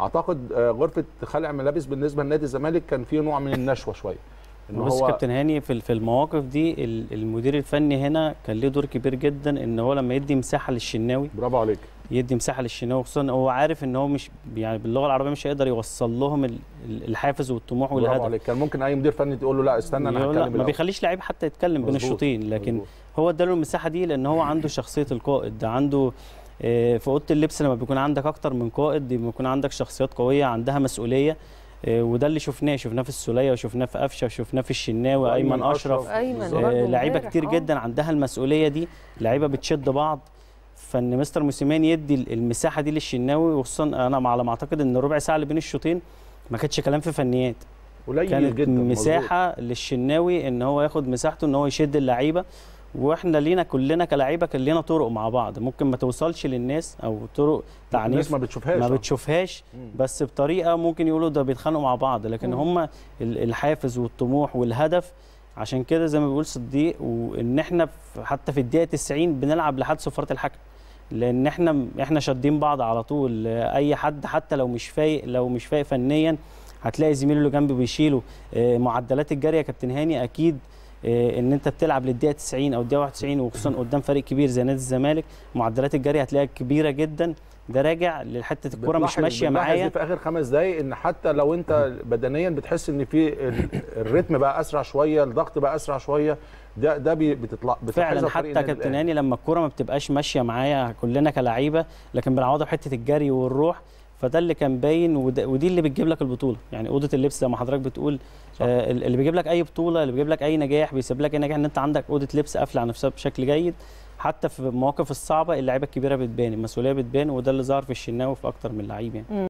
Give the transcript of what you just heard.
اعتقد آه، غرفه خلع ملابس بالنسبه لنادي الزمالك كان فيه نوع من النشوه شويه ان بص هو كابتن هاني في في المواقف دي ال- المدير الفني هنا كان ليه دور كبير جدا ان هو لما يدي مساحه للشناوي برافو عليك يدي مساحه للشناوي خصوصا هو عارف ان هو مش يعني باللغه العربيه مش هيقدر يوصل لهم ال- ال- الحافز والطموح برافو والهدف عليك كان ممكن اي مدير فني تقول له لا استنى انا يقول لا، هتكلم ما الأول. بيخليش لعيب حتى يتكلم بين مظبوط، الشوطين لكن مظبوط. هو اداله المساحه دي لان هو عنده شخصيه القائد ده عنده آه، في اوضه اللبس لما بيكون عندك اكتر من قائد بيكون عندك شخصيات قويه عندها مسؤوليه آه، وده اللي شفناه شفناه في السوليه وشفناه في قفشه وشفناه في الشناوي وأيمن ايمن اشرف ايمن بالظبط. برضه آه، لعيبه امبارح، كتير آه. جدا عندها المسؤوليه دي لعيبه بتشد بعض فان مستر موسيماني يدي ال- المساحه دي للشناوي وخصوصا انا على ما اعتقد ان الربع ساعه اللي بين الشوطين ما كانتش كلام في فنيات قليل كانت جدا مظبوط. مساحه للشناوي ان هو ياخد مساحته ان هو يشد اللعيبه واحنا لينا كلنا كلعيبه كان لينا طرق مع بعض ممكن ما توصلش للناس او طرق تعنيف الناس ما بتشوفهاش ما آه. بتشوفهاش مم. بس بطريقه ممكن يقولوا ده بيتخانقوا مع بعض لكن مم. هم ال- الحافز والطموح والهدف عشان كده زي ما بيقول صديق وان احنا في- حتى في الدقيقه 90 بنلعب لحد صفاره الحكم لان احنا احنا شادين بعض على طول اي حد حتى لو مش فايق لو مش فايق فنيا هتلاقي زميله اللي جنبه بيشيله آه، معدلات الجري يا كابتن هاني اكيد آه، ان انت بتلعب للدقيقه 90 او الدقيقه 91 وخصوصا قدام فريق كبير زي نادي الزمالك معدلات الجري هتلاقيها كبيره جدا ده راجع لحته الكره مش بتلاحظ- ماشيه بتلاحظ معايا دي في اخر خمس دقايق ان حتى لو انت بدنيا بتحس ان في ال- الريتم بقى اسرع شويه الضغط بقى اسرع شويه ده ده بي- بتطلع بتلاحظها فعلا في فريق حتى النادي كابتن الأهلي. هاني لما الكوره ما بتبقاش ماشيه معايا كلنا كلعيبه لكن بنعوضها بحته الجري والروح فده اللي كان باين وده- ودي اللي بتجيب لك البطوله يعني اوضه اللبس زي ما حضرتك بتقول صح. آه اللي بيجيب لك اي بطوله اللي بيجيب لك اي نجاح بيسيب لك اي نجاح ان انت عندك اوضه لبس قافله على نفسها بشكل جيد حتى في المواقف الصعبه اللعيبه الكبيره بتبان المسؤوليه بتبان وده اللي ظهر في الشناوي في اكتر من لعيب يعني